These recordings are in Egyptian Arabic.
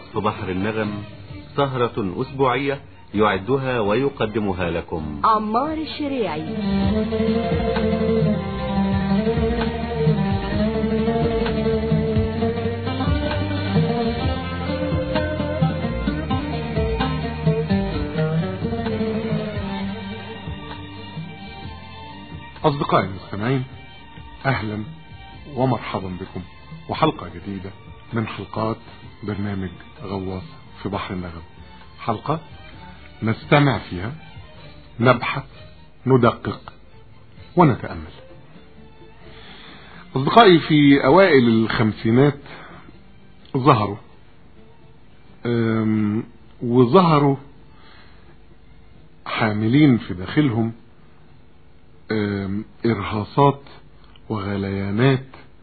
وصف بحر النغم سهرة أسبوعية يعدها ويقدمها لكم عمار الشريعي أصدقائي المستمعين أهلا ومرحبا بكم وحلقة جديدة من حلقات برنامج غواص في بحر النغم حلقة نستمع فيها نبحث ندقق ونتأمل أصدقائي في أوائل الخمسينات ظهروا أم، وظهروا حاملين في داخلهم أم، إرهاصات وغليانات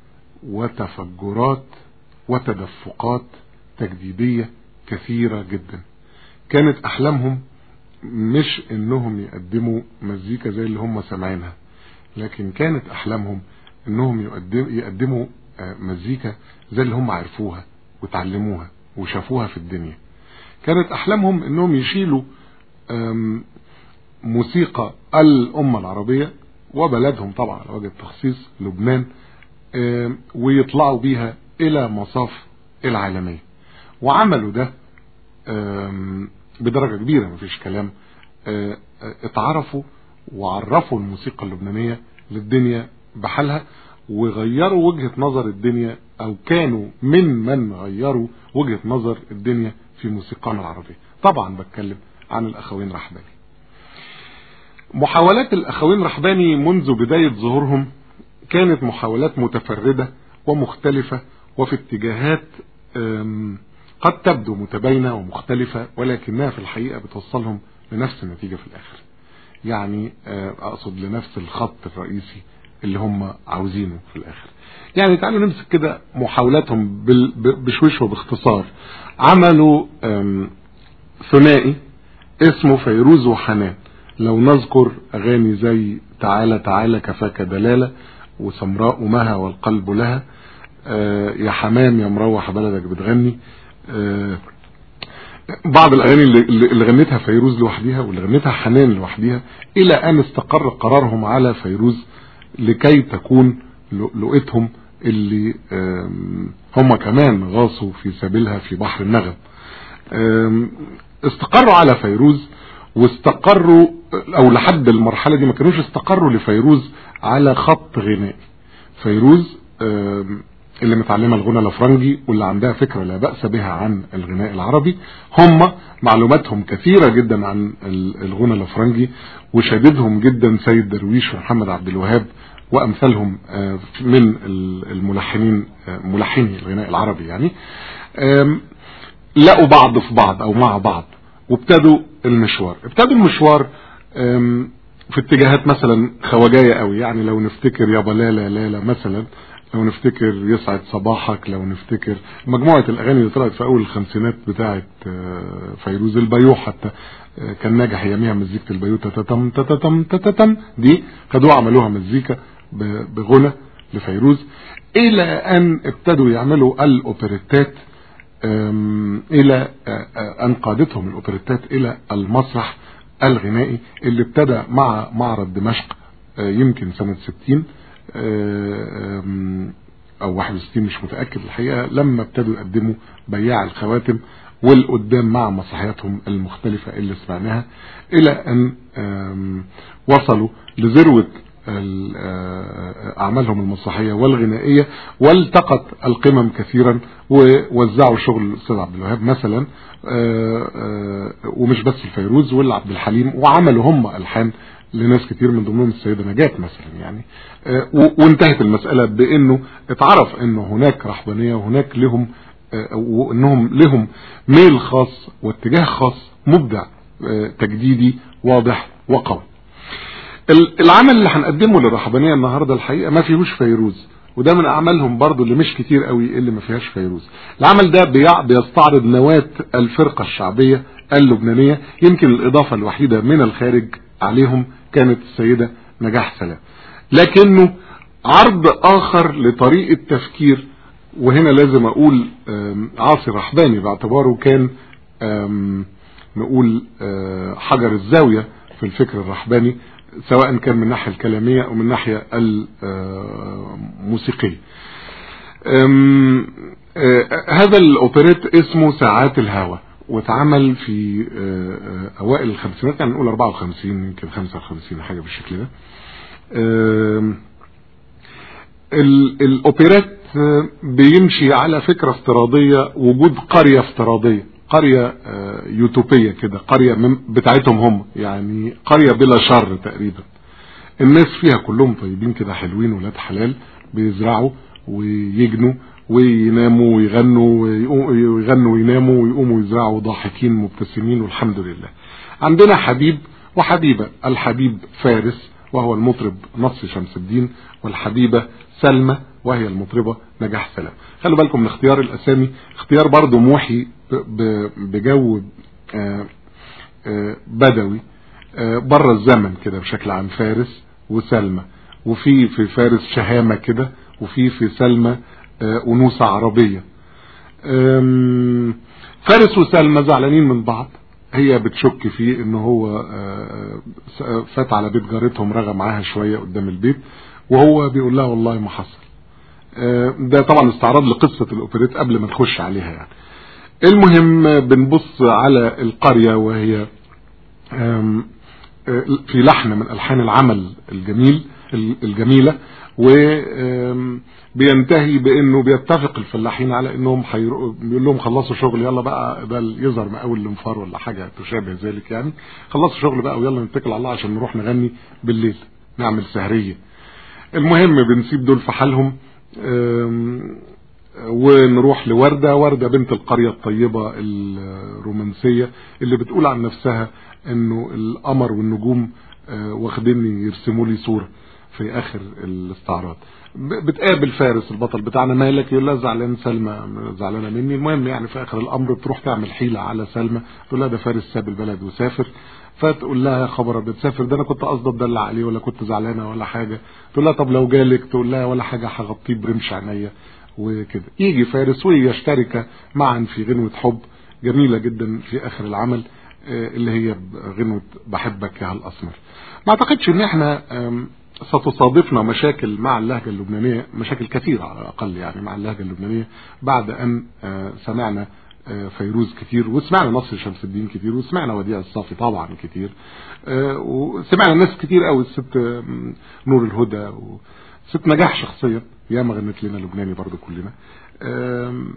وتفجرات وتدفقات تجديدية كثيرة جدا كانت أحلامهم مش إنهم يقدموا مزيكا زي اللي هم سامعينها لكن كانت أحلامهم إنهم يقدم يقدموا آه، مزيكا زي اللي هم عرفوها وتعلموها وشافوها في الدنيا كانت أحلامهم إنهم يشيلوا آم، موسيقى الأمة العربية وبلدهم طبعا على وجه التخصيص لبنان آم، ويطلعوا بيها إلى مصاف العالمية وعملوا ده آم، بدرجة كبيرة مفيش كلام آه، آه، اتعرفوا وعرفوا الموسيقى اللبنانية للدنيا بحالها وغيروا وجهة نظر الدنيا او كانوا من من غيروا وجهة نظر الدنيا في موسيقانا العربية طبعا بتكلم عن الاخوين رحباني محاولات الاخوين رحباني منذ بداية ظهورهم كانت محاولات متفردة ومختلفة وفي اتجاهات آم، قد تبدو متباينة ومختلفة ولكنها في الحقيقة بتوصلهم لنفس النتيجة في الآخر يعني آه، أقصد لنفس الخط الرئيسي اللي هم عاوزينه في الآخر يعني تعالوا نمسك كده محاولاتهم بال- ب- بشويش وباختصار عملوا آم، ثنائي اسمه فيروز وحنان لو نذكر أغاني زي تعالى تعالى كفاك دلالة وسمراء مها والقلب لها آه، يا حمام يا مروح بلدك بتغني آه، بعض الاغاني اللي, اللي غنتها فيروز لوحدها واللي غنتها حنان لوحدها الى ان استقر قرارهم على فيروز لكي تكون لقيتهم اللي آم، هم كمان غاصوا في سبيلها في بحر النغم آم، استقروا على فيروز واستقروا او لحد المرحلة دي ما كانوش استقروا لفيروز على خط غنائي فيروز آم، اللي متعلمة الغنى الافرنجي واللي عندها فكرة لا بأس بها عن الغناء العربي هم معلوماتهم كثيرة جدا عن ال- الغنى الافرنجي وشددهم جدا سيد درويش ومحمد عبد الوهاب وامثالهم آه، من ال- الملحنين آه، ملحني الغناء العربي يعني آم، لقوا بعض في بعض او مع بعض وابتدوا المشوار ابتدوا المشوار آم، في اتجاهات مثلا خواجاية قوي يعني لو نفتكر يا لالا لالا مثلا لو نفتكر يسعد صباحك لو نفتكر مجموعة الاغاني اللي طلعت في اول الخمسينات بتاعة آه، فيروز البيو حتى آه، كان ناجح اياميها مزيكة البيو تتتم تتتم تتتم دي خدوها عملوها مزيكا ب- بغنى لفيروز الى ان ابتدوا يعملوا الاوبريتات أم، الى أه، أه، ان قادتهم الاوبريتات الى المسرح الغنائي اللي ابتدى مع معرض دمشق أه، يمكن سنة 60 أه، أم، او 61 مش متأكد الحقيقة لما ابتدوا يقدموا بياع الخواتم والقدام مع مسرحياتهم المختلفة اللي سمعناها الى ان أم، وصلوا لذروة ال- آه، أعمالهم المسرحية والغنائية والتقت القمم كثيرا ووزعوا شغل الأستاذ عبد الوهاب مثلا آه، آه، ومش بس الفيروز والعبد الحليم وعملوا هم ألحان لناس كتير من ضمنهم السيدة نجاة مثلا يعني آه، و- وانتهت المسألة بأنه اتعرف أنه هناك رحبانية وهناك لهم آه، وأنهم لهم ميل خاص واتجاه خاص مبدع آه، تجديدي واضح وقوي ال- العمل اللي هنقدمه للرهبانيه النهارده الحقيقه ما فيهوش فيروز وده من اعمالهم برضو اللي مش كتير قوي اللي ما فيهاش فيروز العمل ده بيع- بيستعرض نواة الفرقة الشعبية اللبنانية يمكن الاضافة الوحيدة من الخارج عليهم كانت السيدة نجاح سلام لكنه عرض اخر لطريقة تفكير وهنا لازم اقول آم، عاصي رحباني باعتباره كان آم، نقول آه، حجر الزاوية في الفكر الرحباني سواء كان من الناحية الكلامية او من الناحية الموسيقية أم، آه، هذا الاوبريت اسمه ساعات الهوى واتعمل في آه، آه، اوائل الخمسينات يعني نقول 54 يمكن 55 حاجه بالشكل ده آم، ال- الاوبريت آه، بيمشي على فكره افتراضيه وجود قريه افتراضيه قريه آه، يوتوبيه كده قريه من- بتاعتهم هم يعني قريه بلا شر تقريبا الناس فيها كلهم طيبين كده حلوين ولاد حلال بيزرعوا ويجنوا ويناموا ويغنوا ويقو- ويغنوا ويناموا ويقوموا يزرعوا ضاحكين مبتسمين والحمد لله عندنا حبيب وحبيبة الحبيب فارس وهو المطرب نصر شمس الدين والحبيبة سلمى وهي المطربة نجاح سلام خلوا بالكم من اختيار الأسامي اختيار برضو موحي ب- ب- بجو آه، آه، بدوي آه، بره الزمن كده بشكل عام فارس وسلمى وفي في فارس شهامة كده وفي في سلمى آه، أنوثة عربية آم، فارس وسلمى زعلانين من بعض هي بتشك فيه ان هو آه، س- فات على بيت جارتهم رغى معاها شوية قدام البيت وهو بيقول لها والله ما حصل آه، ده طبعا استعراض لقصة الاوبريت قبل ما نخش عليها يعني المهم آه، بنبص على القرية وهي آم، آه، في لحن من ألحان العمل الجميل الجميلة وبينتهي بأنه بيتفق الفلاحين على أنهم حيرو... بيقول لهم خلصوا شغل يلا بقى ده يظهر مقاول الانفار ولا حاجة تشابه ذلك يعني خلصوا شغل بقى ويلا نتكل على الله عشان نروح نغني بالليل نعمل سهرية المهم بنسيب دول في حالهم آم، ونروح لوردة وردة بنت القرية الطيبة الرومانسية اللي بتقول عن نفسها انه القمر والنجوم آه، واخديني يرسموا لي صورة في اخر الاستعراض ب- بتقابل فارس البطل بتاعنا مالك يقول لها زعلان سلمى زعلانه مني المهم يعني في اخر الامر تروح تعمل حيله على سلمى تقول لها ده فارس ساب البلد وسافر فتقول لها يا خبر ابيض سافر ده انا كنت قصدي اتدلع عليه ولا كنت زعلانه ولا حاجه تقول لها طب لو جالك تقول لها ولا حاجه هغطيه برمش عينيا وكده يجي فارس ويشترك معا في غنوه حب جميله جدا في اخر العمل آه، اللي هي غنوه بحبك يا الاسمر ما اعتقدش ان احنا آم، ستصادفنا مشاكل مع اللهجة اللبنانية مشاكل كثيرة على الأقل يعني مع اللهجة اللبنانية بعد أن آه، سمعنا آه، فيروز كتير وسمعنا نصر شمس الدين كتير وسمعنا وديع الصافي طبعا كتير آه، وسمعنا ناس كتير قوي الست آم، نور الهدى وست نجاح شخصيا ياما غنت لنا لبناني برضو كلنا آم،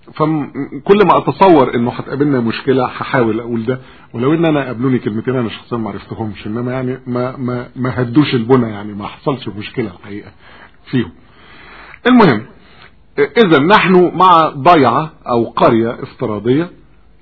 فكل ما اتصور انه هتقابلنا مشكله هحاول اقول ده ولو ان انا قابلوني كلمتين انا شخصيا ما عرفتهمش انما يعني ما ما ما هدوش البنى يعني ما حصلش مشكله الحقيقه فيهم. المهم اذا نحن مع ضيعه او قريه افتراضيه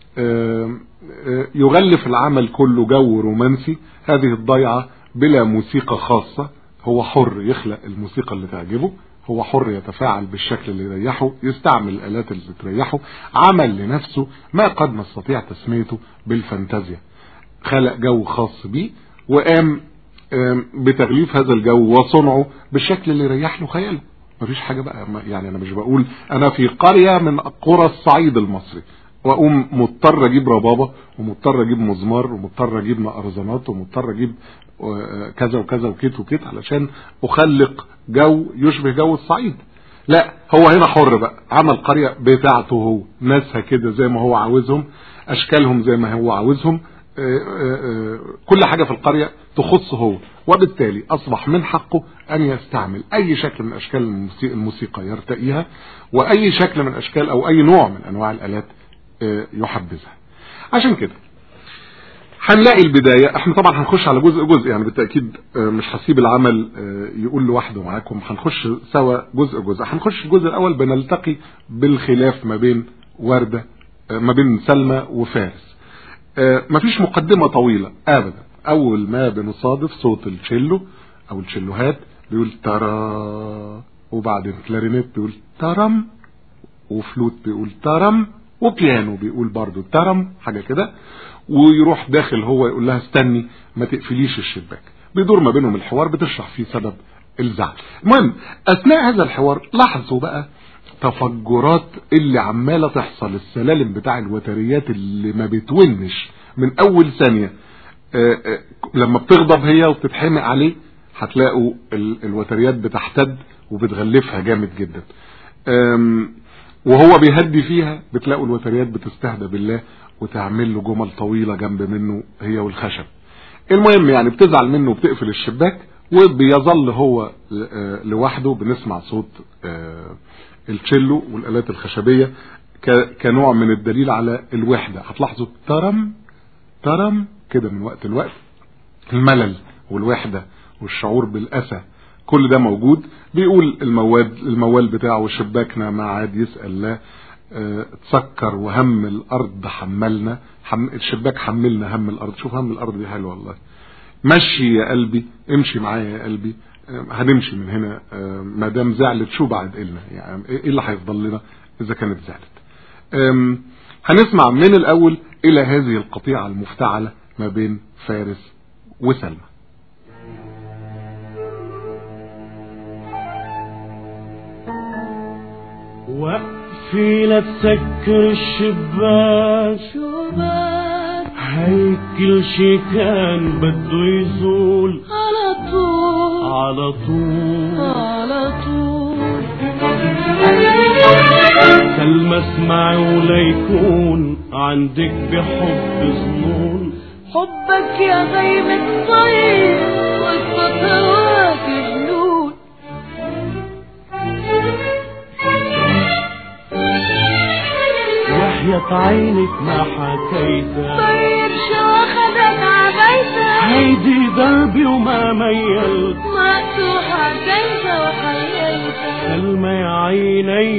آم، آه، يغلف العمل كله جو رومانسي هذه الضيعه بلا موسيقى خاصه هو حر يخلق الموسيقى اللي تعجبه هو حر يتفاعل بالشكل اللي يريحه يستعمل الآلات اللي تريحه عمل لنفسه ما قد نستطيع تسميته بالفانتازيا خلق جو خاص بيه وقام آم، بتغليف هذا الجو وصنعه بالشكل اللي يريح له خياله مفيش حاجة بقى ما- يعني أنا مش بقول أنا في قرية من قرى الصعيد المصري وأقوم مضطر أجيب ربابة ومضطر أجيب مزمار ومضطر أجيب نقرزانات ومضطر أجيب آه، كذا وكذا وكيت وكيت علشان أخلق جو يشبه جو الصعيد لا هو هنا حر بقى عمل قرية بتاعته هو ناسها كده زي ما هو عاوزهم أشكالهم زي ما هو عاوزهم آه، آه، آه، كل حاجة في القرية تخصه هو وبالتالي أصبح من حقه أن يستعمل أي شكل من أشكال الموسي- الموسيقى يرتقيها وأي شكل من أشكال أو أي نوع من أنواع الآلات آه، يحبذها عشان كده هنلاقي البداية احنا طبعا هنخش على جزء جزء يعني بالتأكيد آه، مش هسيب العمل آه، يقول لوحده معاكم هنخش سوا جزء جزء هنخش الجزء الأول بنلتقي بالخلاف ما بين وردة آه، ما بين سلمى وفارس آه، مفيش مقدمة طويلة أبدا أول ما بنصادف صوت التشيلو أو التشيلوهات بيقول ترى وبعدين كلارينيت بيقول ترم وفلوت بيقول ترم وبيانو بيقول برضو ترم حاجة كده ويروح داخل هو يقول لها استني ما تقفليش الشباك بيدور ما بينهم الحوار بتشرح فيه سبب الزعل المهم اثناء هذا الحوار لاحظوا بقى تفجرات اللي عمالة تحصل السلالم بتاع الوتريات اللي ما بتونش من اول ثانية آه، آه، لما بتغضب هي وبتتحمق عليه هتلاقوا ال- الوتريات بتحتد وبتغلفها جامد جدا آم، وهو بيهدي فيها بتلاقوا الوتريات بتستهدى بالله وتعمل له جمل طويلة جنب منه هي والخشب المهم يعني بتزعل منه وبتقفل الشباك وبيظل هو آه، لوحده بنسمع صوت آه، التشيلو والآلات الخشبية ك- كنوع من الدليل على الوحدة هتلاحظوا ترم ترم كده من وقت لوقت الملل والوحدة والشعور بالأسى كل ده موجود بيقول المواد الموال بتاعه شباكنا ما عاد يسأل لا اه تسكر وهم الأرض حملنا حم الشباك حملنا هم الأرض شوف هم الأرض دي حلوة والله مشي يا قلبي امشي معايا يا قلبي اه هنمشي من هنا اه ما دام زعلت شو بعد إلنا يعني ايه اللي هيفضل لنا إذا كانت زعلت ام، هنسمع من الأول إلى هذه القطيعة المفتعلة ما بين فارس وسلمى وقفي لا تسكر الشباك شباك هيك كل شي كان بده يزول على طول على طول على طول سلمى اسمعي وليكون عندك بحب ظنون حبك يا غيم الطير والخطوات جنون وحياة عينك ما حكيتها طير شو اخذك عبيتك هيدي دربي وما ميلت ما حكيت وحييتك سلمى يا عيني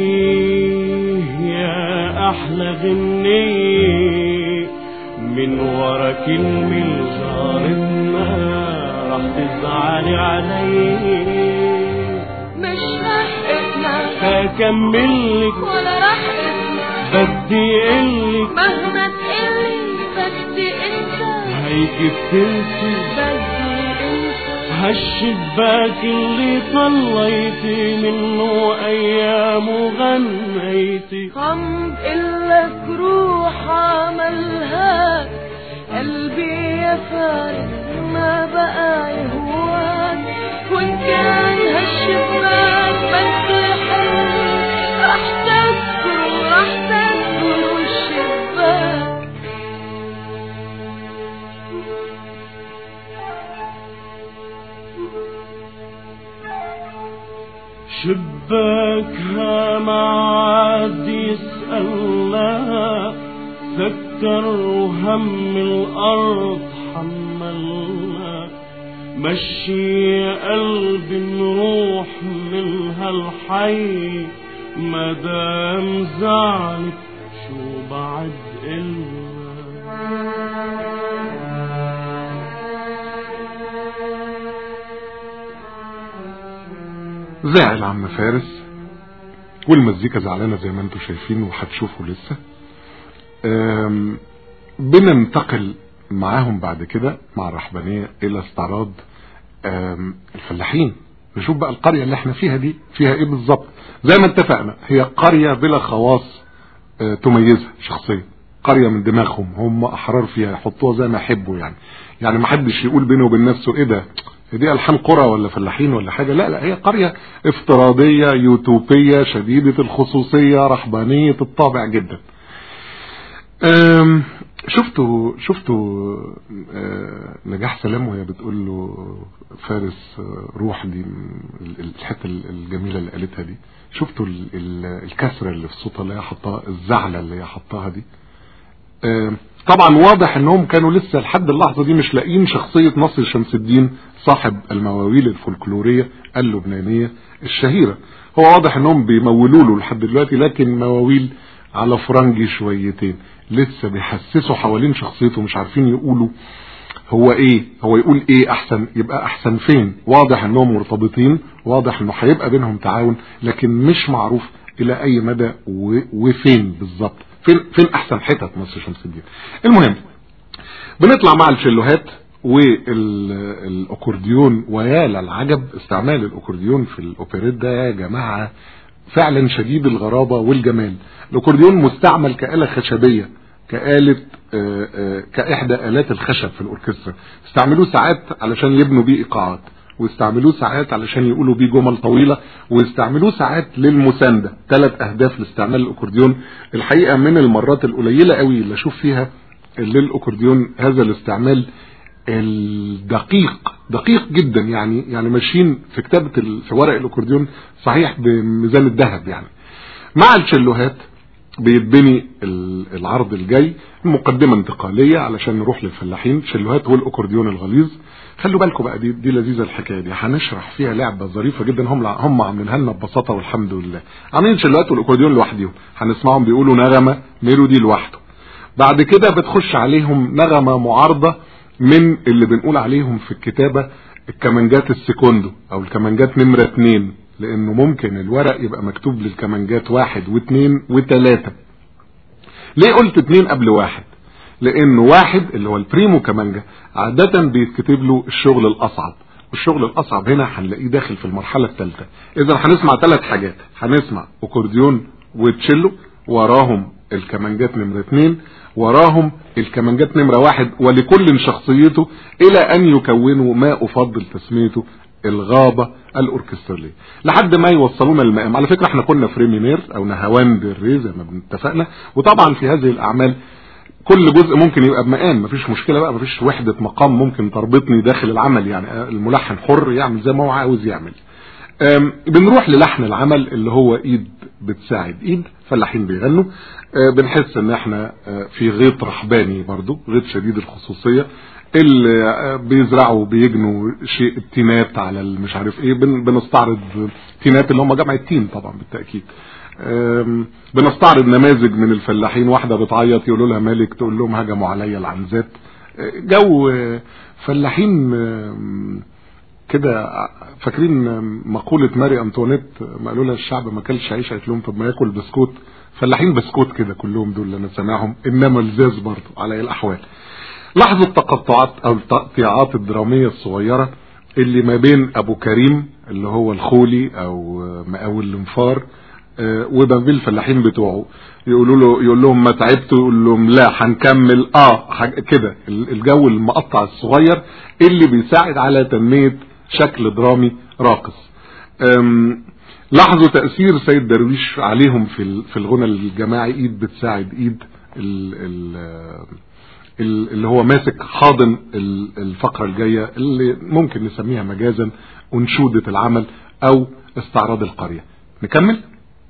يا احلى غنية من ورا كلمة جارتنا رح تزعلي علي مش رح اسمع هكملك ولا رح اسمع بدي قلك مهما تقلي بدي انت هيك بتنسي بدي انت هالشباك اللي طليتي منه ايام وغنيتي عم بقلك روح عملهاك قلبي يا فارس ما بقى يهواك وان كان هالشباك بده يحل رح تذكر رح تذكر الشباك شباكها ما عاد يسألنا سكر وهم الأرض حملنا مشي يا قلبي نروح من هالحي مدام زعلت شو بعد إلنا زعل عم فارس والمزيكا زعلانة زي ما انتم شايفين وهتشوفوا لسه أم، بننتقل معاهم بعد كده مع الرحبانية الى استعراض أم، الفلاحين نشوف بقى القرية اللي احنا فيها دي فيها ايه بالظبط زي ما اتفقنا هي قرية بلا خواص أه، تميزها شخصيا قرية من دماغهم هم احرار فيها يحطوها زي ما يحبوا يعني يعني ما حدش يقول بينه وبين نفسه ايه ده دي الحان قرى ولا فلاحين ولا حاجة لا لا هي قرية افتراضية يوتوبية شديدة الخصوصية رحبانية الطابع جدا أم، شفتوا شفتوا آه، نجاح سلام وهي بتقول له فارس آه، روح دي ال- الحته الجميله اللي قالتها دي شفتوا ال- ال- الكسره اللي في صوتها اللي هي حطاها الزعله اللي هي حطاها دي آه، طبعا واضح انهم كانوا لسه لحد اللحظه دي مش لاقيين شخصيه نصر شمس الدين صاحب المواويل الفولكلوريه اللبنانيه الشهيره هو واضح انهم بيمولوا له لحد دلوقتي لكن مواويل على فرنجي شويتين لسه بيحسسوا حوالين شخصيته مش عارفين يقولوا هو ايه هو يقول ايه احسن يبقى احسن فين واضح انهم مرتبطين واضح انه هيبقى بينهم تعاون لكن مش معروف الى اي مدى و- وفين بالظبط فين فين احسن حتت مصر شمس الدين المهم بنطلع مع الشلوهات والاكورديون ويا للعجب استعمال الاكورديون في الاوبريت ده يا جماعه فعلا شديد الغرابة والجمال الاكورديون مستعمل كآلة خشبية كآلة آه، آه، كإحدى آلات الخشب في الأوركسترا استعملوه ساعات علشان يبنوا بيه إيقاعات واستعملوه ساعات علشان يقولوا بيه جمل طويلة واستعملوه ساعات للمساندة ثلاث أهداف لاستعمال الأكورديون الحقيقة من المرات القليلة قوي اللي أشوف فيها للأكورديون هذا الاستعمال الدقيق دقيق جدا يعني يعني ماشيين في كتابة ال- في ورق الأكورديون صحيح بميزان الذهب يعني مع الشلوهات بيتبني ال- العرض الجاي مقدمة انتقالية علشان نروح للفلاحين شلوهات والاكورديون الغليظ خلوا بالكم بقى دي, دي لذيذة الحكاية دي هنشرح فيها لعبة ظريفة جدا هم هم عاملينها لنا ببساطة والحمد لله عاملين شلوهات والاكورديون لوحدهم هنسمعهم بيقولوا نغمة ميلودي لوحده بعد كده بتخش عليهم نغمة معارضة من اللي بنقول عليهم في الكتابة الكمانجات السيكوندو او الكمانجات نمرة اتنين لانه ممكن الورق يبقى مكتوب للكمانجات واحد واثنين وثلاثة ليه قلت اتنين قبل واحد لانه واحد اللي هو البريمو كمانجا عادة بيتكتب له الشغل الاصعب والشغل الاصعب هنا هنلاقيه داخل في المرحلة الثالثة اذا هنسمع ثلاث حاجات هنسمع اكورديون وتشيلو وراهم الكمانجات نمرة اتنين وراهم الكمانجات نمرة واحد ولكل شخصيته الى ان يكونوا ما افضل تسميته الغابة الاوركسترالية لحد ما يوصلونا المقام على فكرة احنا كنا في ريمينير او نهاوند الري زي ما اتفقنا وطبعا في هذه الاعمال كل جزء ممكن يبقى بمقام مفيش مشكلة بقى مفيش وحدة مقام ممكن تربطني داخل العمل يعني الملحن حر يعمل زي ما هو عاوز يعمل أم، بنروح للحن العمل اللي هو ايد بتساعد ايد فلاحين بيغنوا أه، بنحس ان احنا أه، في غيط رحباني برضو غيط شديد الخصوصية اللي أه، بيزرعوا بيجنوا شيء التينات على مش عارف ايه بن- بنستعرض تينات اللي هم جمع التين طبعا بالتأكيد أم، بنستعرض نماذج من الفلاحين واحدة بتعيط يقولوا لها مالك تقول لهم هجموا عليا العنزات أه، جو أه، فلاحين أم، كده فاكرين مقولة ماري انطوانيت ما قالوا لها الشعب ما كلش عيش قالت لهم طب ما ياكل بسكوت فلاحين بسكوت كده كلهم دول اللي انا سامعهم انما الزاز برضه على أي الاحوال لحظة التقطعات او التقطيعات الدرامية الصغيرة اللي ما بين ابو كريم اللي هو الخولي او مقاول الانفار آه، وما بين الفلاحين بتوعه يقولوا له يقول لهم ما تعبتوا يقول لهم لا هنكمل اه حاجة كده ال- الجو المقطع الصغير اللي بيساعد على تنمية شكل درامي راقص أم، لاحظوا تأثير سيد درويش عليهم في ال- في الغنى الجماعي ايد بتساعد ايد ال ال ال- اللي هو ماسك حاضن ال- الفقرة الجاية اللي ممكن نسميها مجازا أنشودة العمل أو استعراض القرية نكمل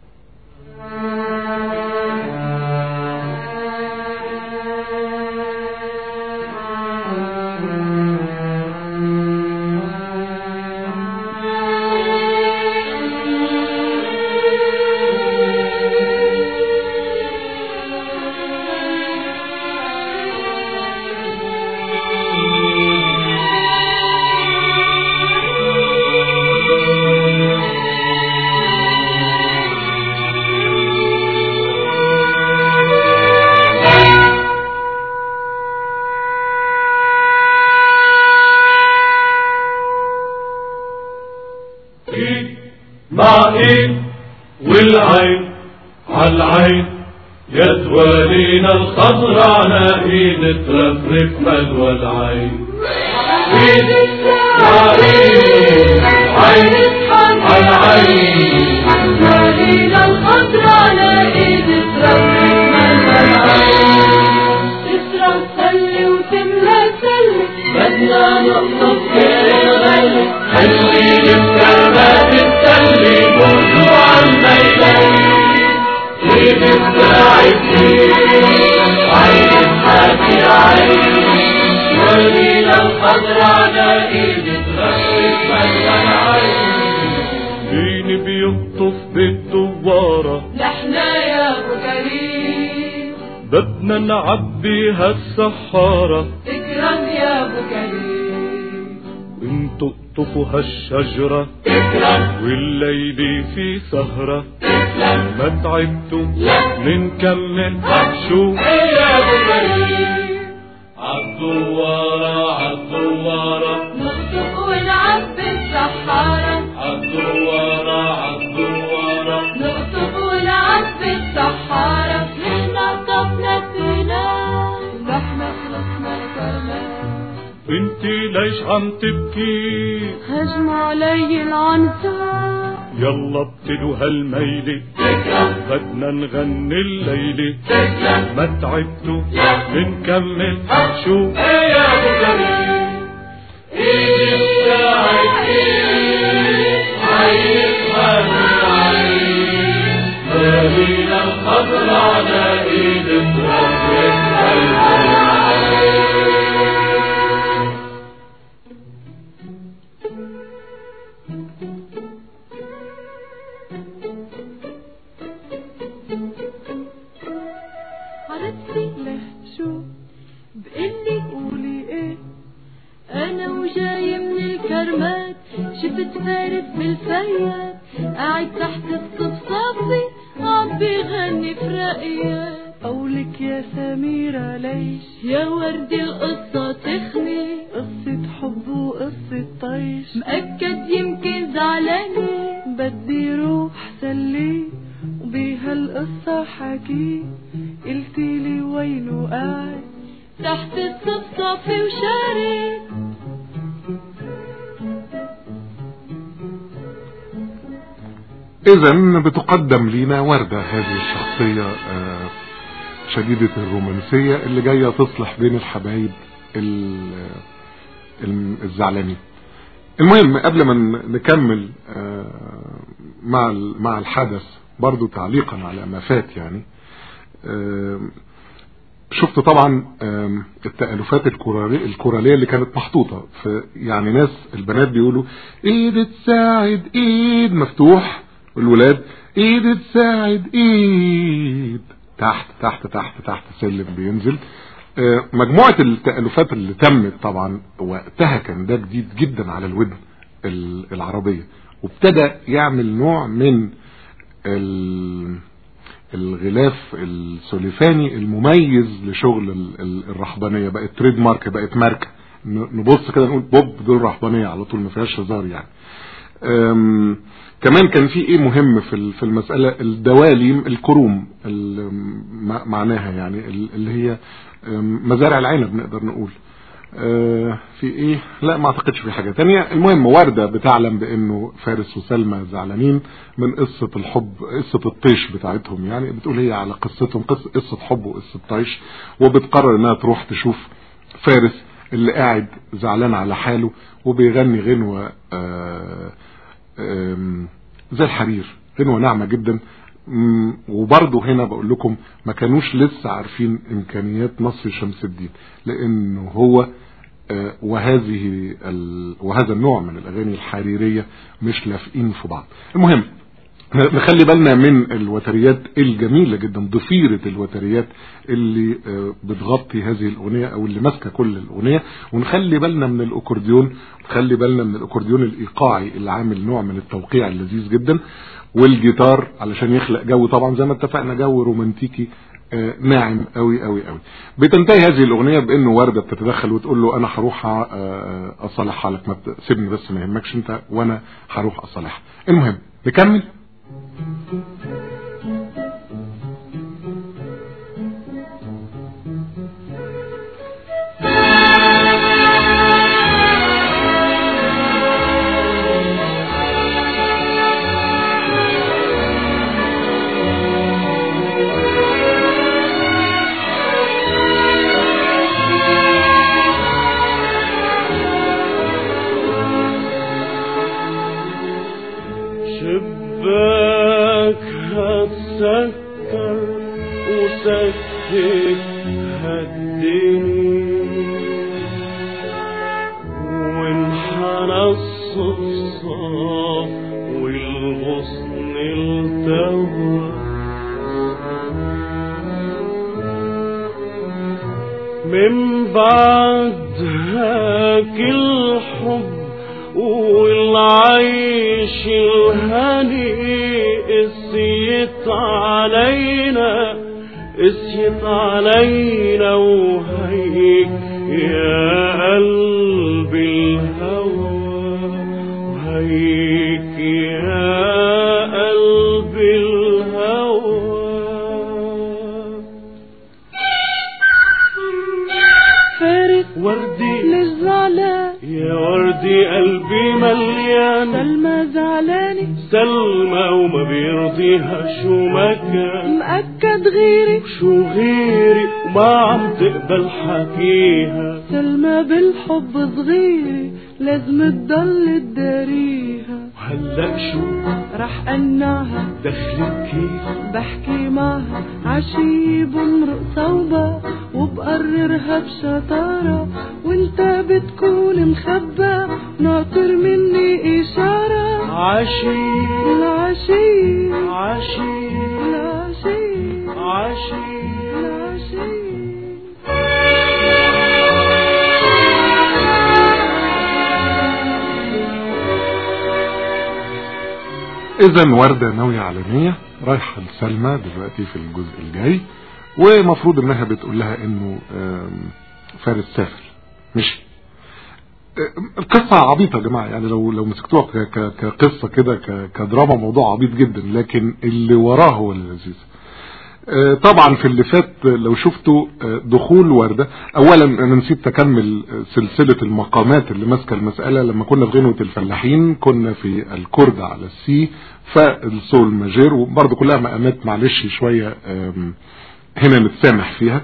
ايد مع ايد والعين عالعين يد ولينا الخضر على ايد ترفرف مدوى العين ايد مع ايد عين عالعين ولينا الخضر على ايد تربي تشرب سلي وتملى سلي بدنا نقطف غلي حلوين بكرمات التلي بوزوا عالميلين ايد بتاعت عين حاكي عين ولينا الخضر على ايد تربي مين بيخطف بالدوارة نحنا يا ابو كريم بدنا نعبيها السحارة تكرم يا ابو كريم وانتوا اقطفوا هالشجرة والليل في سهرة ما تعبتوا منكمل شو يا ابو كريم عالدوارة عالدوارة نخطف ونعبي السحارة عالدوارة عالدوارة نخطف بنتي ليش عم تبكي هجم علي العنزة يلا ابتدوا هالميلة بدنا نغني الليلة ما تعبتوا بنكمل شو يا ابو كريم ايدي بتاعت ايد عينها بالعين مالينا الخضر على ايد ربك عرفتي له شو بقلي قولي ايه انا وجاي من الكرمات شفت فارس بالفيات قاعد تحت الصفصافي عم بيغني في رقيات قولك يا سميرة ليش يا ورد القصة تخني قصة حب وقصة طيش مأكد يمكن زعلانة بدي روح سلي وبهالقصة حكي قلتيلي وينه قاعد تحت الصفصافي وشارد اذا بتقدم لينا وردة هذه الشخصية آه، شديدة الرومانسية اللي جاية تصلح بين الحبايب ال- ال- الزعلانين المهم قبل ما ن- نكمل آه، مع ال- مع الحدث برضو تعليقا على ما فات يعني آم، شفت طبعا آم، التألفات الكورالية الكورالية اللي كانت محطوطة في يعني ناس البنات بيقولوا ايد تساعد ايد مفتوح والولاد ايد تساعد ايد تحت تحت تحت تحت سلم بينزل آه، مجموعة التألفات اللي تمت طبعا وقتها كان ده جديد جدا على الودن ال- العربية وابتدى يعمل نوع من ال- الغلاف السوليفاني المميز لشغل ال- ال- الرهبانيه بقت تريد مارك بقت ماركه ن- نبص كده نقول بوب دول رهبانيه على طول ما فيهاش هزار يعني أم، كمان كان في ايه مهم في ال- في المساله الدواليم الكروم ال- م- معناها يعني ال- اللي هي أم، مزارع العنب نقدر نقول آه، في ايه لا ما اعتقدش في حاجة تانية المهم وردة بتعلم بانه فارس وسلمى زعلانين من قصة الحب قصة الطيش بتاعتهم يعني بتقول هي على قصتهم قصة, قصة حب وقصة طيش وبتقرر انها تروح تشوف فارس اللي قاعد زعلان على حاله وبيغني غنوة آه، آم، زي الحرير غنوة ناعمة جدا مم، وبرضه هنا بقول لكم ما كانوش لسه عارفين امكانيات نصر شمس الدين لانه هو آه، وهذه ال... وهذا النوع من الاغاني الحريريه مش لافقين في بعض المهم نخلي بالنا من الوتريات الجميله جدا ضفيره الوتريات اللي آه، بتغطي هذه الاغنيه او اللي ماسكه كل الاغنيه ونخلي بالنا من الاكورديون ونخلي بالنا من الاكورديون الايقاعي اللي عامل نوع من التوقيع اللذيذ جدا والجيتار علشان يخلق جو طبعا زي ما اتفقنا جو رومانتيكي آه، ناعم قوي قوي قوي بتنتهي هذه الاغنيه بانه ورده بتتدخل وتقول له انا هروح آه، اصالحها لك ما ت- سيبني بس ما يهمكش انت وانا هروح اصالحها المهم نكمل شباك هتسكر وسكت هدني وانحنى الصفصاف والغصن التوى من بعد هاك الحب والعيش الهني قسيت علينا قسيت علينا وهيك يا قلبي الهوى وهيك يا قلبي الهوى فارس وردي ليش زعلان يا وردي قلبي مليان سلمى زعلانة سلمى وما بيرضيها شو ما كان مأكد غيري شو غيري وما عم تقبل حكيها سلمى بالحب صغيرة لازم تضل تداريها وهلا شو رح أنعها دخلك كيف بحكي معها عشي بمرق صوبة وبقررها بشطارة وانت بتكون مخبى ناطر مني إشارة عشي العشي عشي العشي عشي العشي اذا وردة ناوية على نية رايحة لسلمى دلوقتي في الجزء الجاي ومفروض انها بتقول لها انه آم، فارس سافر مشي آم، القصة عبيطة يا جماعة يعني لو لو مسكتوها ك- ك- كقصة كده ك- كدراما موضوع عبيط جدا لكن اللي وراه هو اللي لذيذ آه، طبعا في اللي فات آه، لو شفتوا آه، دخول وردة اولا انا نسيت اكمل آه، سلسلة المقامات اللي ماسكة المسألة لما كنا في غنوة الفلاحين كنا في الكرد على السي فالسول ماجير وبرضه كلها مقامات معلش شوية آم، هنا نتسامح فيها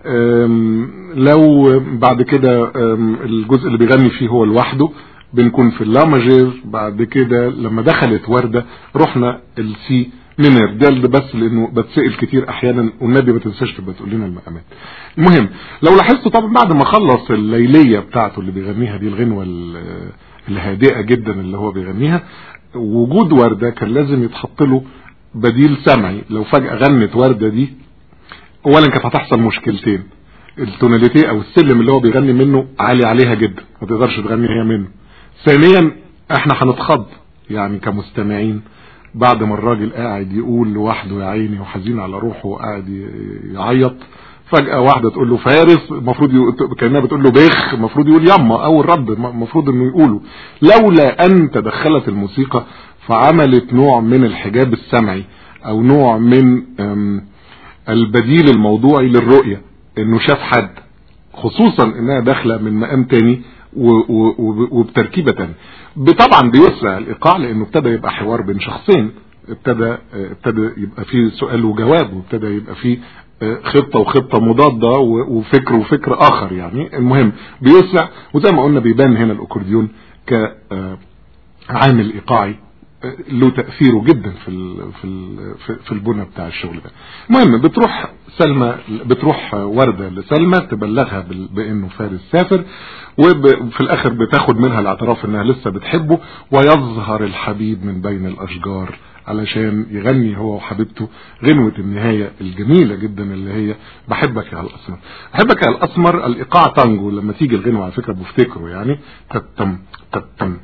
آم، لو بعد كده آم، الجزء اللي بيغني فيه هو لوحده بنكون في اللا ماجير بعد كده لما دخلت وردة رحنا السي مينر ده اللي بس لانه بتسأل كتير احيانا والنبي ما تنساش تبقى تقول لنا المقامات المهم لو لاحظتوا طبعا بعد ما خلص الليلية بتاعته اللي بيغنيها دي الغنوة ال- الهادئة جدا اللي هو بيغنيها وجود وردة كان لازم يتحط له بديل سمعي لو فجأة غنت وردة دي اولا كانت هتحصل مشكلتين التوناليتي او السلم اللي هو بيغني منه عالي عليها جدا ما تقدرش تغني هي منه ثانيا احنا هنتخض يعني كمستمعين بعد ما الراجل قاعد يقول لوحده يا عيني وحزين على روحه وقاعد ي- يعيط فجأة واحدة تقول له فارس المفروض يقول- كأنها بتقول له بخ المفروض يقول يما او الرب المفروض انه يقوله لولا ان تدخلت الموسيقى فعملت نوع من الحجاب السمعي او نوع من أم البديل الموضوعي للرؤية انه شاف حد خصوصا انها داخلة من مقام تاني و- و- وب- وبتركيبة تانية طبعا بيوسع الايقاع لانه ابتدى يبقى حوار بين شخصين ابتدى اه، ابتدى يبقى فيه سؤال وجواب وابتدى يبقى فيه اه، خطة وخطة مضادة و- وفكر وفكر اخر يعني المهم بيوسع وزي ما قلنا بيبان هنا الاكورديون ك اه، عامل ايقاعي له تأثيره جدا في ال في ال في- في البنى بتاع الشغل ده المهم بتروح سلمى بتروح وردة لسلمى تبلغها بال- بانه فارس سافر وفي الاخر بتاخد منها الاعتراف انها لسه بتحبه ويظهر الحبيب من بين الاشجار علشان يغني هو وحبيبته غنوة النهاية الجميلة جدا اللي هي بحبك يا الاسمر بحبك يا الاسمر الايقاع تانجو لما تيجي الغنوة على فكرة بفتكره يعني تتم تتم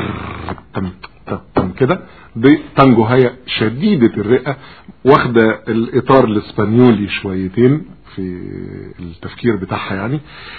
تم تم كده دي تانجو هي شديدة الرئة واخدة الاطار الاسبانيولي شويتين في التفكير بتاعها يعني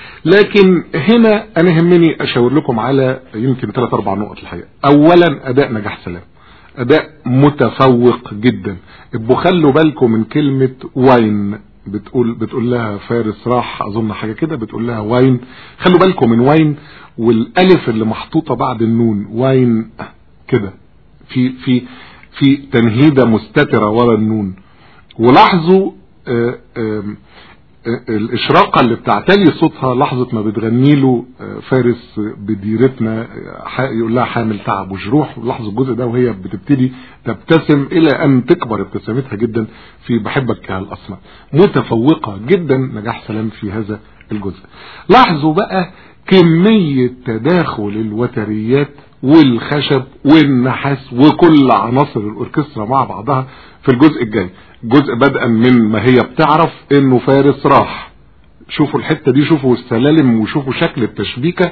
لكن هنا انا يهمني اشاور لكم على يمكن ثلاث اربع نقط الحقيقة اولا اداء نجاح سلام اداء متفوق جدا ابقوا خلوا بالكم من كلمة واين بتقول بتقول لها فارس راح اظن حاجة كده بتقول لها واين خلوا بالكم من واين والالف اللي محطوطة بعد النون واين كده في في في تنهيدة مستترة ورا النون ولاحظوا آه، آم، آه، الاشراقة اللي بتعتلي صوتها لحظة ما بتغني له آه، فارس بديرتنا آه، ح- يقول لها حامل تعب وجروح لاحظوا الجزء ده وهي بتبتدي تبتسم الى ان تكبر ابتسامتها جدا في بحبك يا الاسمر متفوقة جدا نجاح سلام في هذا الجزء لاحظوا بقى كمية تداخل الوتريات والخشب والنحاس وكل عناصر الاوركسترا مع بعضها في الجزء الجاي جزء بدءا من ما هي بتعرف انه فارس راح شوفوا الحتة دي شوفوا السلالم وشوفوا شكل التشبيكة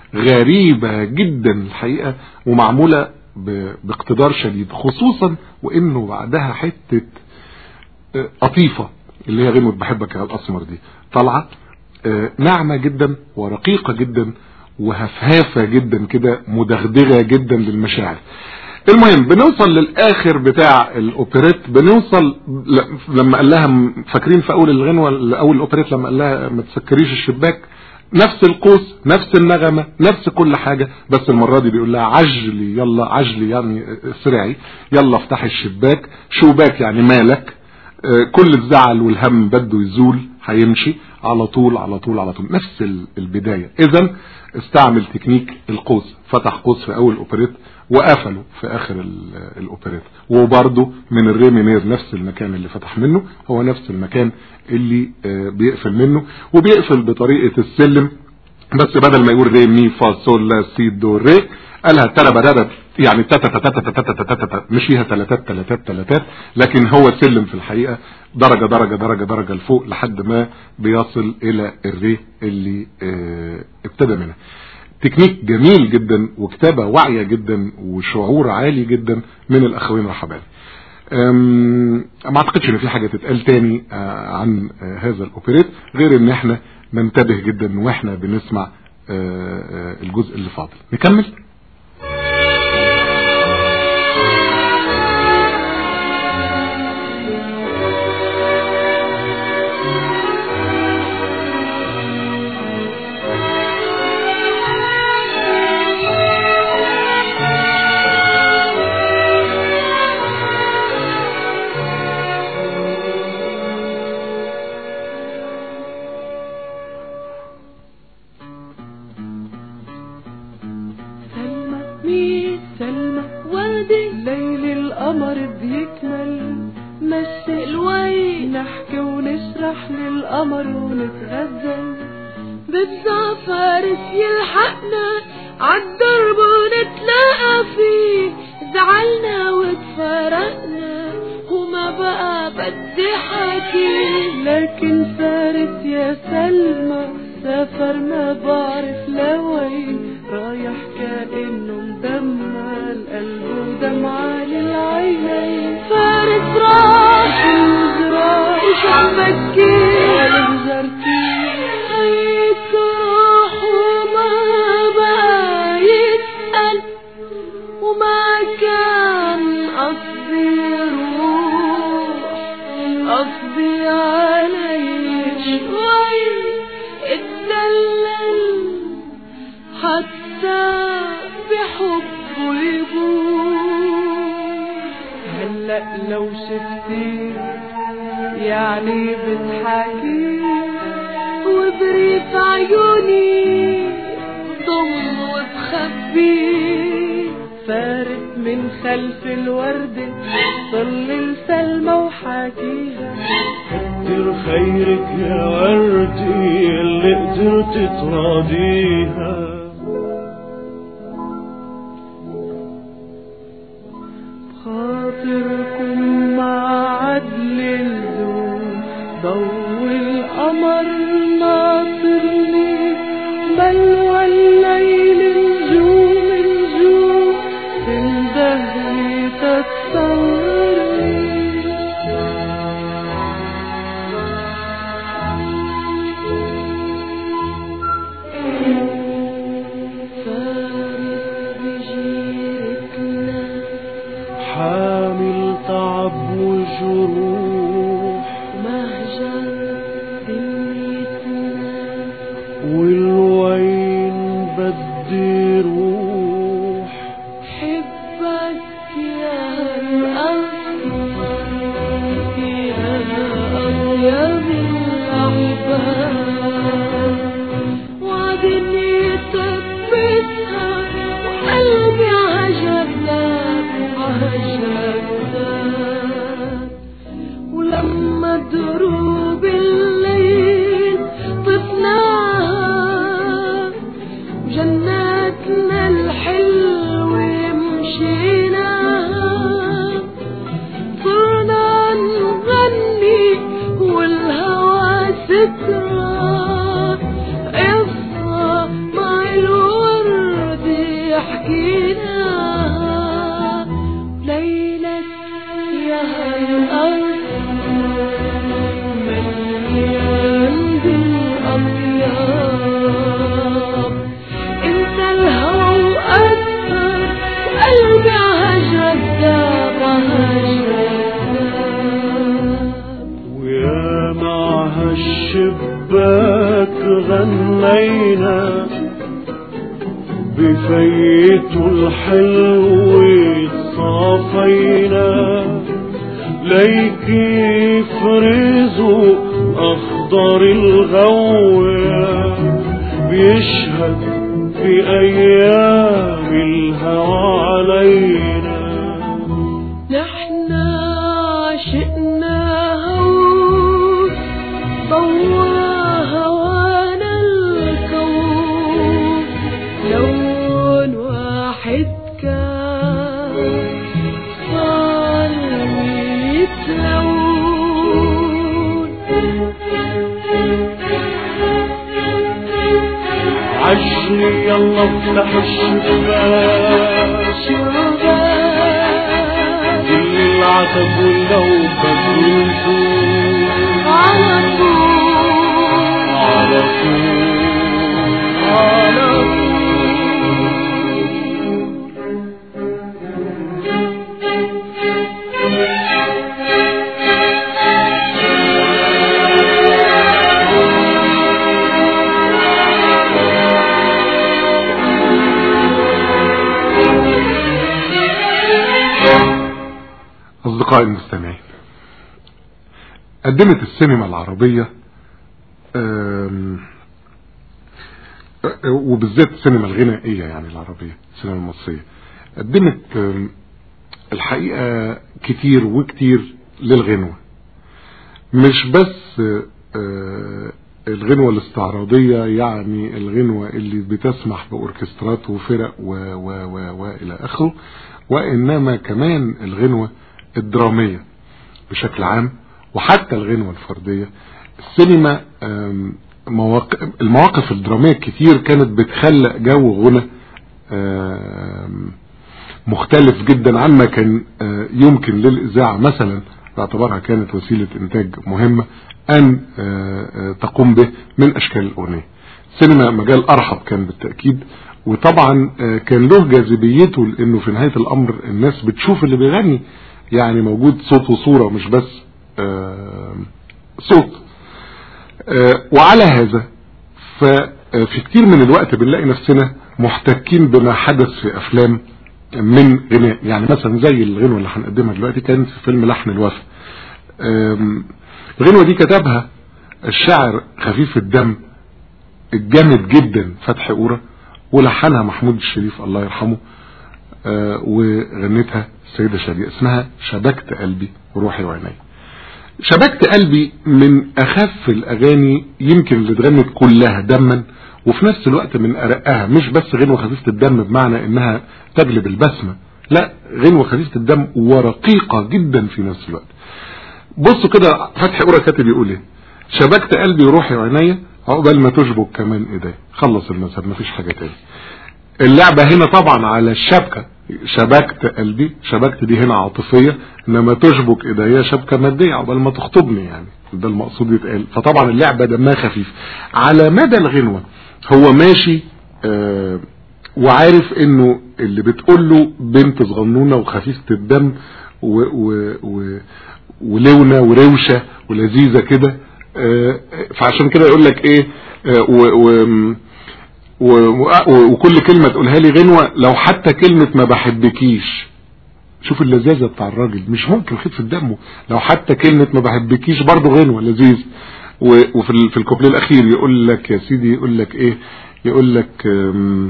غريبة جدا الحقيقة ومعمولة ب- باقتدار شديد خصوصا وانه بعدها حتة آه، قطيفة اللي هي غنوة بحبك يا الاسمر دي طالعة آه، ناعمة جدا ورقيقة جدا وهفهافة جدا كده مدغدغة جدا للمشاعر المهم بنوصل للاخر بتاع الاوبريت بنوصل ل- لما قال لها م- فاكرين في اول الغنوة اول الاوبريت لما قال لها ما تسكريش الشباك نفس القوس نفس النغمة نفس كل حاجة بس المرة دي بيقول لها عجلي يلا عجلي يعني اسرعي يلا افتحي الشباك شوباك يعني مالك آه، كل الزعل والهم بده يزول هيمشي على طول على طول على طول نفس ال- البداية اذا استعمل تكنيك القوس فتح قوس في اول اوبريت وقفله في اخر ال- الاوبريت وبرده من الري مينير نفس المكان اللي فتح منه هو نفس المكان اللي آه، بيقفل منه وبيقفل بطريقة السلم بس بدل ما يقول ري مي فا صول لا سي دو ري قالها ترى بدأت يعني تاتا تاتا تاتا تاتا تاتا تاتا مش فيها تلاتات تلاتات تلاتات لكن هو سلم في الحقيقة درجة درجة درجة درجة لفوق لحد ما بيصل الى الري اللي اه ابتدى منها تكنيك جميل جدا وكتابة واعية جدا وشعور عالي جدا من الاخوين رحباني أم، ما اعتقدش ان في حاجة تتقال تاني آه، عن آه، هذا الاوبريت غير ان احنا ننتبه جدا واحنا بنسمع آه، آه، الجزء اللي فاضل نكمل سلمى مين سلمى وردي ليل القمر بيكمل مشي الوي نحكي ونشرح للقمر ونتغزل بتزع فارس يلحقنا عالدرب ونتلاقى فيه زعلنا وتفارقنا وما بقى بدي حكي لكن فارس يا سلمى سافر ما بعرف لوين رايح كأنه مدمع القلب ودمعة للعينين فارس راح الزراع وش عم بكي وزرتي هيك راح وما بقى يسأل وما كان قصدي روح قصدي علي شوي اتدلل حتى بحبه يبوح هلأ لو شفتي يعني بتحكي وبريف عيوني ضم وتخبي فارس من خلف الوردة طل السلمى وحكيها كتر خيرك يا وردي اللي قدرت تراضيها خاطركم مع عدل الزوم ضو القمر ناصرني بلوى الليل نجوم نجوم تندهلي تتصورني فارس بجيرتنا حامل تعب وجروح مهجر دنيتنا والوين بدي روح حبك يا الأصفر يا أطيب الأحباب وعدني تثبتها وقلبي عجبك عجبك ولما دروب الليل طفناها وجنة علينا بفيته الحلو صافينا ليك يفرزوا أخضر الغوة بيشهد في أيام الهوى علينا نحن عشقنا هوى ضوى هوانا الكون لون واحد كان صار ميت لون عشري يلا افتح الشباك شباب العتب واللوبة والفول على طول على طول على أصدقائي المستمعين قدمت السينما العربية آم، آه، وبالذات السينما الغنائية يعني العربية السينما المصرية قدمت آم، الحقيقة كتير وكتير للغنوة مش بس آه، آه، الغنوة الاستعراضية يعني الغنوة اللي بتسمح بأوركسترات وفرق و و و وإلى آخره وإنما كمان الغنوة الدرامية بشكل عام وحتى الغنوة الفردية السينما آم، مواقف المواقف الدرامية كتير كانت بتخلق جو غنى آم، مختلف جدا عما كان آه، يمكن للإذاعة مثلا باعتبارها كانت وسيلة إنتاج مهمة أن آه، آه، تقوم به من أشكال الأغنية السينما مجال أرحب كان بالتأكيد وطبعا آه، كان له جاذبيته لأنه في نهاية الأمر الناس بتشوف اللي بيغني يعني موجود صوت وصورة مش بس آه، صوت آه، وعلى هذا ففي كتير من الوقت بنلاقي نفسنا محتكين بما حدث في افلام من غناء يعني مثلا زي الغنوة اللي هنقدمها دلوقتي كانت في فيلم لحن الوفا آم، الغنوة دي كتبها الشاعر خفيف الدم الجامد جدا فتحي قورة ولحنها محمود الشريف الله يرحمه آه، وغنتها السيدة شادية اسمها شبكت قلبي وروحي وعيني شبكت قلبي من اخف الاغاني يمكن اللي اتغنت كلها دما وفي نفس الوقت من ارقها مش بس غنوة خفيفة الدم بمعنى انها تجلب البسمة لا غنوة خفيفة الدم ورقيقة جدا في نفس الوقت بصوا كده فتحي قرى كاتب يقول ايه شبكت قلبي وروحي وعينيا عقبال ما تشبك كمان ايديا خلص المذهب مفيش حاجة تاني اللعبة هنا طبعا على الشبكة شبكت قلبي شبكت دي هنا عاطفية انما تشبك ايديا شبكة مادية عقبال ما تخطبني يعني ده المقصود يتقال فطبعا اللعبة دمها خفيف على مدى الغنوة هو ماشي آه وعارف انه اللي بتقول له بنت صغنونة وخفيفة الدم و و و ولونة وروشة ولذيذة كده آه فعشان كده يقول لك ايه آه و و و و وكل كلمة تقولها لي غنوة لو حتى كلمة ما بحبكيش شوف اللذاذة بتاع الراجل مش ممكن خفة دمه لو حتى كلمة ما بحبكيش برضه غنوة لذيذ و- وفي ال- في الكوبليه الاخير يقول لك يا سيدي يقول لك ايه يقول لك أم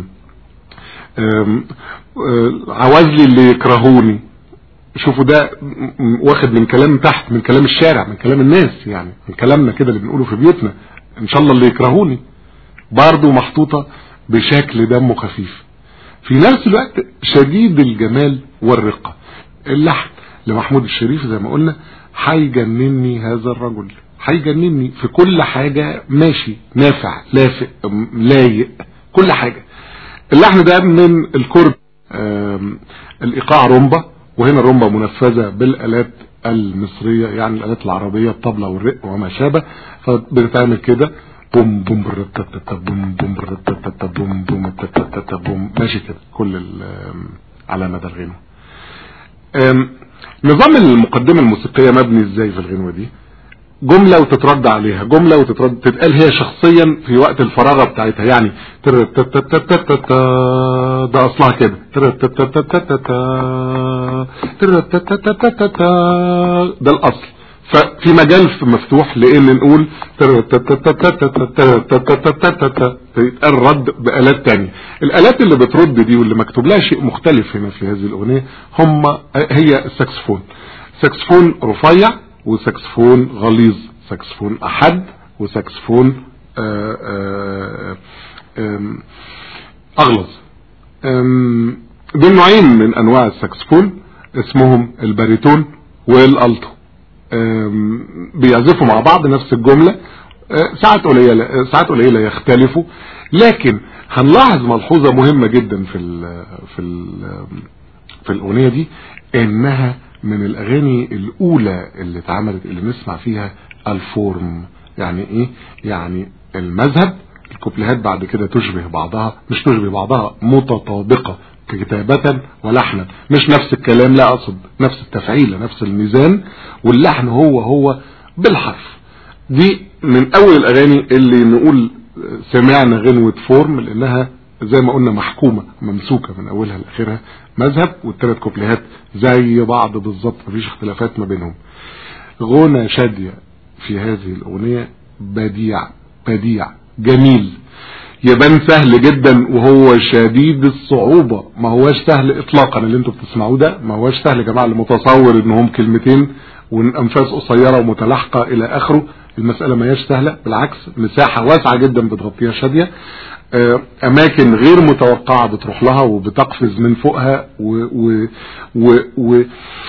أم آه، عوازلي اللي يكرهوني شوفوا ده م- م- واخد من كلام تحت من كلام الشارع من كلام الناس يعني من كلامنا كده اللي بنقوله في بيوتنا ان شاء الله اللي يكرهوني برضه محطوطة بشكل دمه خفيف في نفس الوقت شديد الجمال والرقة اللحن لمحمود الشريف زي ما قلنا هيجنني هذا الرجل هيجنني في كل حاجة ماشي نافع لافق م- لايق كل حاجة اللحن ده من الكرد آم، الايقاع رومبا وهنا الرومبا منفذة بالالات المصرية يعني الالات العربية الطبلة والرق وما شابه فبتتعمل كده بوم بوم برتتتا بوم بوم برتتتا بوم بوم تتتتا بوم ماشي كده كل ال- آم، على مدى الغنوة آم، نظام المقدمة الموسيقية مبني ازاي في الغنوة دي جملة وتترد عليها جملة وتترد تتقال هي شخصيا في وقت الفراغة بتاعتها يعني ترتتتتتتا ده اصلها كده ترتتتتتتا ترتتتتتتا ده الاصل ففي مجال في مفتوح لان نقول تتتتتتتا يتقال رد بآلات تانية الآلات اللي بترد دي واللي مكتوب لها شيء مختلف هنا في هذه الأغنية هم هي الساكسفون ساكسفون رفيع وساكسفون غليظ ساكسفون أحد وساكسفون آه، آه، آم، أغلظ آم، دول نوعين من أنواع الساكسفون اسمهم الباريتون والألتو آم، بيعزفوا مع بعض نفس الجملة آه، ساعات قليلة آه، ساعات قليلة يختلفوا لكن هنلاحظ ملحوظة مهمة جدا في ال في ال في الأغنية دي إنها من الأغاني الأولى اللي اتعملت اللي نسمع فيها الفورم يعني إيه؟ يعني المذهب الكوبليهات بعد كده تشبه بعضها مش تشبه بعضها متطابقة كتابة ولحنا مش نفس الكلام لا أقصد نفس التفعيلة نفس الميزان واللحن هو هو بالحرف دي من أول الأغاني اللي نقول سمعنا غنوة فورم لأنها زي ما قلنا محكومة ممسوكة من أولها لآخرها مذهب والثلاث كوبليهات زي بعض بالظبط مفيش اختلافات ما بينهم غنى شادية في هذه الأغنية بديع بديع جميل يبان سهل جدا وهو شديد الصعوبة ما هواش سهل اطلاقا اللي انتوا بتسمعوه ده ما هواش سهل يا جماعة اللي متصور انهم كلمتين والانفاس قصيرة ومتلاحقة الى اخره المسألة ما هياش سهلة بالعكس مساحة واسعة جدا بتغطيها شادية آه، اماكن غير متوقعة بتروح لها وبتقفز من فوقها و و و و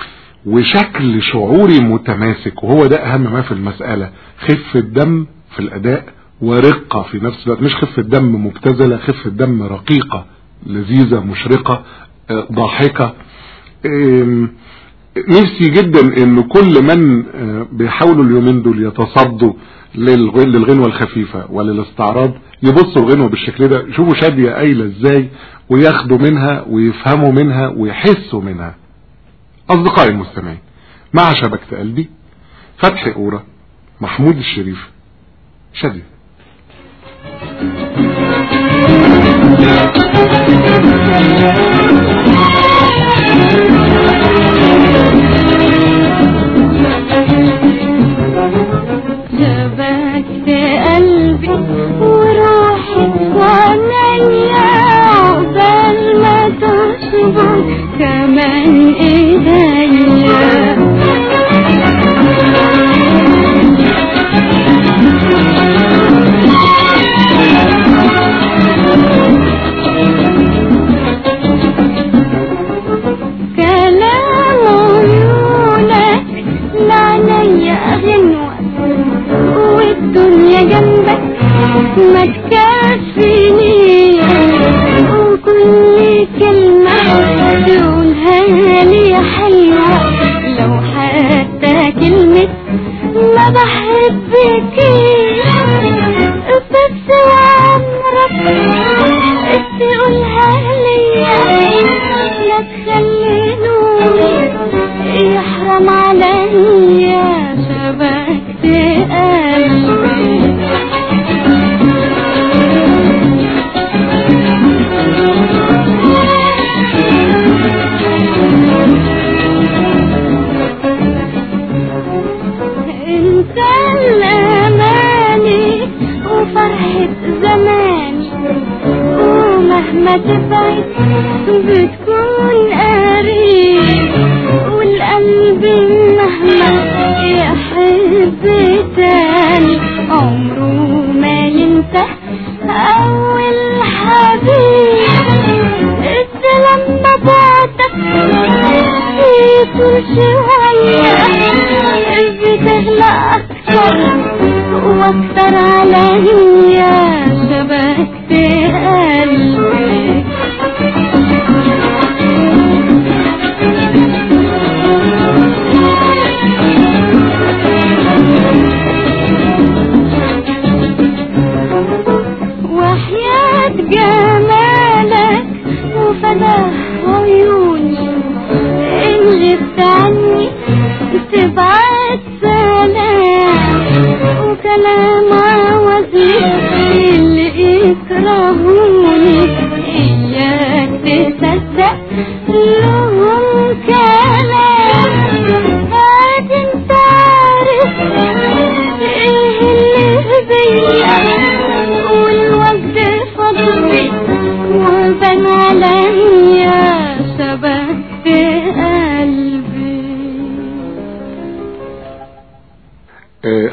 وشكل شعوري متماسك وهو ده اهم ما في المسألة خفة دم في الاداء ورقة في نفس الوقت مش خفة دم مبتذلة خفة دم رقيقة لذيذة مشرقة آه، ضاحكة آم، نفسي جدا ان كل من آه، بيحاولوا اليومين دول يتصدوا للغ- للغنوة الخفيفة وللاستعراض يبصوا الغنوة بالشكل ده شوفوا شادية قايلة ازاي وياخدوا منها ويفهموا منها ويحسوا منها اصدقائي المستمعين مع شبكة قلبي فتحي قورة محمود الشريف شادية شبكت قلبي وراحت وعينيا عقبال ما تشبك كمان ايديا كلام عيونك لعنيا غنوة والدنيا جنبك ما تكفيني وكل كلمة تقولها لي حلوة لو حتى كلمة ما بحبك بس عمرك تقولها ليا لا تخليني يحرم عليا شبكت قلبي انت الاماني وفرحة زماني ومهما تبعد بتكون قريب والقلب مهما يحب تاني عمره ما ينسى اول حبيب انت لما بعدك في كل شوية بتغلى اكتر واكتر عليا شبكت قلبي وحياة جمالك وفداه عيوني إن غبت عني تبعت سلام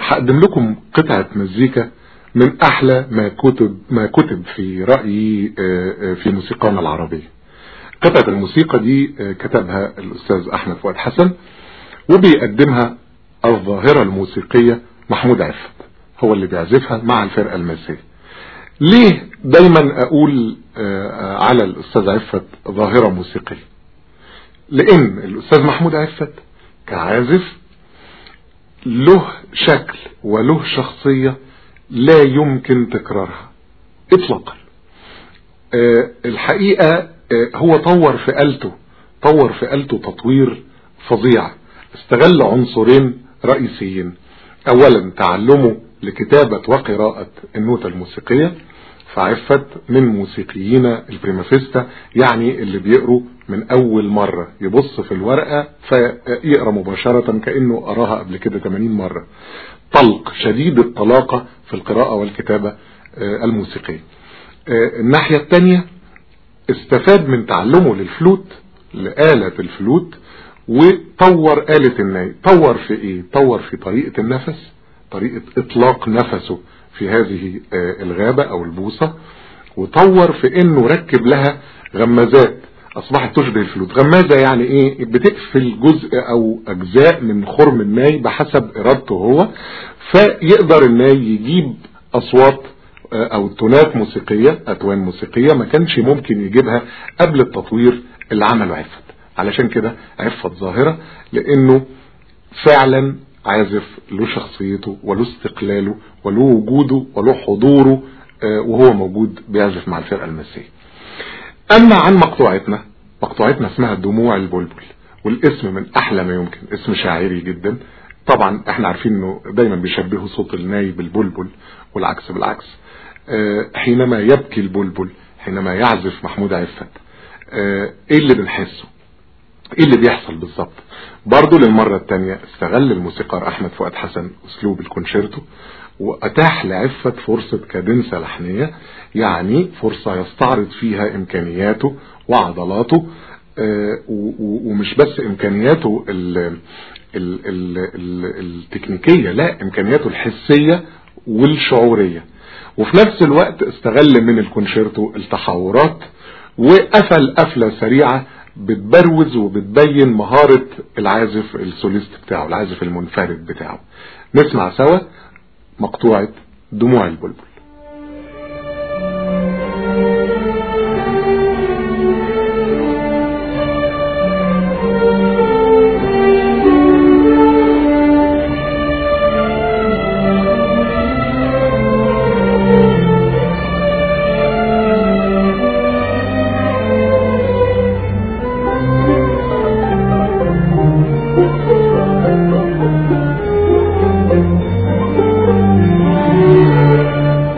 هقدم لكم قطعة مزيكا من احلى ما كتب ما كتب في رأيي آه، آه، في موسيقانا العربية قطعة الموسيقى دي آه، كتبها الاستاذ احمد فؤاد حسن وبيقدمها الظاهرة الموسيقية محمود عفت هو اللي بيعزفها مع الفرقة الماسية ليه دايما اقول آه، على الاستاذ عفت ظاهرة موسيقية لان الاستاذ محمود عفت كعازف له شكل وله شخصية لا يمكن تكرارها اطلاقا آه، الحقيقة آه، هو طور في آلته طور في آلته تطوير فظيع استغل عنصرين رئيسيين اولا تعلمه لكتابة وقراءة النوتة الموسيقية فعفت من موسيقيين البريمافيستا يعني اللي بيقروا من اول مرة يبص في الورقة فيقرأ مباشرة كأنه قراها قبل كده 80 مرة طلق شديد الطلاقة في القراءة والكتابة آه، الموسيقية آه، الناحية الثانية استفاد من تعلمه للفلوت لآلة الفلوت وطور آلة الناي طور في ايه طور في طريقة النفس طريقة اطلاق نفسه في هذه آه، الغابة او البوصة وطور في انه ركب لها غمازات اصبحت تشبه الفلوت غمازة يعني ايه بتقفل جزء او اجزاء من خرم الناي بحسب ارادته هو فيقدر الناي يجيب اصوات آه، او تونات موسيقية اتوان موسيقية ما كانش ممكن يجيبها قبل التطوير اللي عمله عفت علشان كده عفت ظاهرة لانه فعلا عازف له شخصيته وله استقلاله وله وجوده وله حضوره آه، وهو موجود بيعزف مع الفرقة المسيحية اما عن مقطوعتنا مقطوعتنا اسمها دموع البلبل والاسم من احلى ما يمكن اسم شاعري جدا طبعا احنا عارفين انه دايما بيشبهوا صوت الناي بالبلبل والعكس بالعكس آه، حينما يبكي البلبل حينما يعزف محمود عفت آه، ايه اللي بنحسه ايه اللي بيحصل بالظبط برضه للمرة التانية استغل الموسيقار احمد فؤاد حسن اسلوب الكونشيرتو واتاح لعفت فرصة كادنسة لحنية يعني فرصة يستعرض فيها امكانياته وعضلاته آه، و- و- ومش بس امكانياته ال ال ال ال التكنيكية لا امكانياته الحسية والشعورية وفي نفس الوقت استغل من الكونشيرتو التحورات وقفل قفلة سريعة بتبروز وبتبين مهارة العازف السوليست بتاعه العازف المنفرد بتاعه نسمع سوا مقطوعة دموع البلبل Thank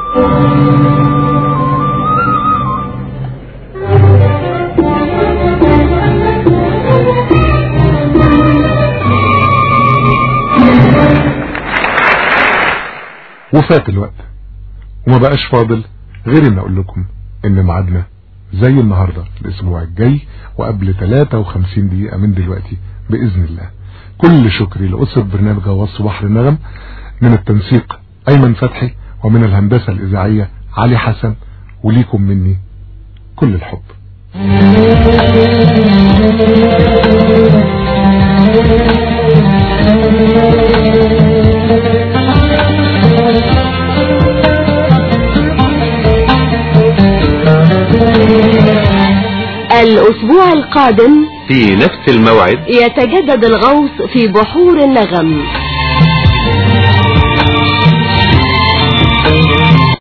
وفات الوقت وما بقاش فاضل غير ان اقول لكم ان ميعادنا زي النهاردة الاسبوع الجاي وقبل 53 دقيقة من دلوقتي باذن الله كل شكري لأسرة برنامج غواص بحر النغم من التنسيق ايمن فتحي ومن الهندسة الاذاعية علي حسن وليكم مني كل الحب الأسبوع القادم في نفس الموعد يتجدد الغوص في بحور النغم